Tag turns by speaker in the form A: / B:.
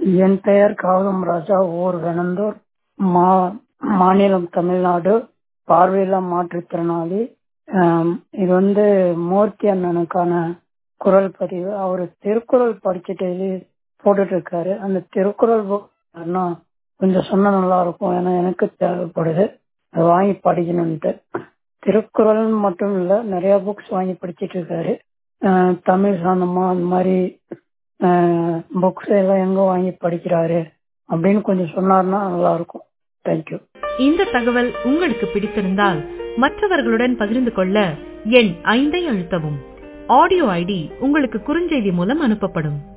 A: என் பெயர் காகம் ராஜா ஊர் வெனந்தூர் மா மாநிலம் தமிழ்நாடு பார்வையில்லா மாற்றுத்திறனாளி ஆம், இது வந்து மூர்த்தி அண்ணனுக்கான குரல் பதிவு அவர் திருக்குறள் படிச்சுட்டு போட்டுட்டு இருக்காரு அந்த திருக்குறள் book அண்ணா கொஞ்சம் சொன்னா நல்லா இருக்கும் ஏன்னா எனக்கு தேவைப்படுது அதை வாங்கி படிக்கணும்ட்டு திருக்குறள் மட்டும் இல்ல நிறைய புக்ஸ் வாங்கி படிச்சிட்டு இருக்காரு அஹ் தமிழ் சம்பந்தமா அந்த மாதிரி புக்ஸ் எல்லாம் எங்க வாங்கி படிக்கிறாரு அப்படின்னு கொஞ்சம் சொன்னாருன்னா நல்லா இருக்கும் தேங்க்யூ
B: இந்த தகவல் உங்களுக்கு பிடித்திருந்தால் மற்றவர்களுடன் பகிர்ந்து கொள்ள எண் ஐந்தை அழுத்தவும் ஆடியோ ஐடி உங்களுக்கு குறுஞ்செய்தி மூலம் அனுப்பப்படும்